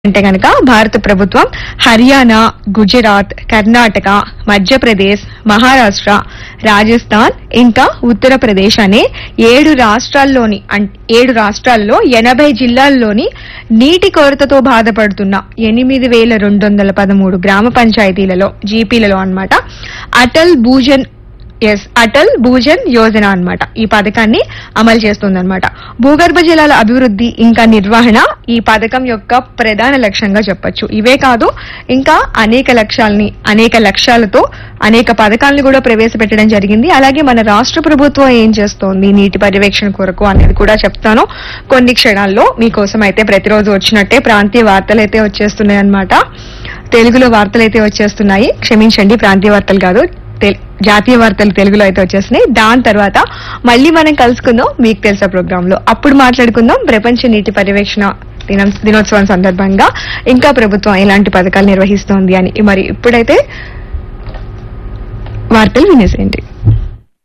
అంటే గనక భారత ప్రభుత్వం హర్యానా గుజరాత్ కర్ణాటక మధ్యప్రదేశ్ మహారాష్ట్ర రాజస్థాన్ ఇంకా ఉత్తరప్రదేశ్ అనే ఏడు రాష్ట్రాల్లోని అం- ఏడు రాష్ట్రాల్లో ఎనభై జిల్లాల్లోని నీటి కొరతతో బాధపడుతున్న ఎనిమిది వేల రెండు వందల పదమూడు గ్రామ పంచాయతీలలో జీపీలలో అన్నమాట అటల్ భూజన్ ఎస్ అటల్ భూజన్ యోజన అన్నమాట ఈ పథకాన్ని అమలు చేస్తుందన్నమాట భూగర్భ జలాల అభివృద్ధి ఇంకా నిర్వహణ ఈ పథకం యొక్క ప్రధాన లక్ష్యంగా చెప్పొచ్చు ఇవే కాదు ఇంకా అనేక లక్ష్యాలని అనేక లక్ష్యాలతో అనేక పథకాలను కూడా ప్రవేశపెట్టడం జరిగింది అలాగే మన రాష్ట్ర ప్రభుత్వం ఏం చేస్తోంది నీటి పర్యవేక్షణ కొరకు అనేది కూడా చెప్తాను కొన్ని క్షణాల్లో మీకోసం అయితే ప్రతిరోజు వచ్చినట్టే ప్రాంతీయ వార్తలు అయితే వచ్చేస్తున్నాయి అన్నమాట తెలుగులో వార్తలు అయితే వచ్చేస్తున్నాయి క్షమించండి ప్రాంతీయ వార్తలు కాదు తెల్- జాతీయ వార్తలు తెలుగులో అయితే వచ్చేస్తున్నాయి దాని తర్వాత మళ్ళీ మనం కలుసుకుందాం మీకు తెలుసా ప్రోగ్రామ్ లో అప్పుడు మాట్లాడుకుందాం ప్రపంచ నీటి పర్యవేక్షణ దినం దినోత్సవం సందర్భంగా ఇంకా ప్రభుత్వం ఎలాంటి పథకాలు నిర్వహిస్తోంది అని మరి ఇప్పుడైతే వార్తలు వినేసేయండి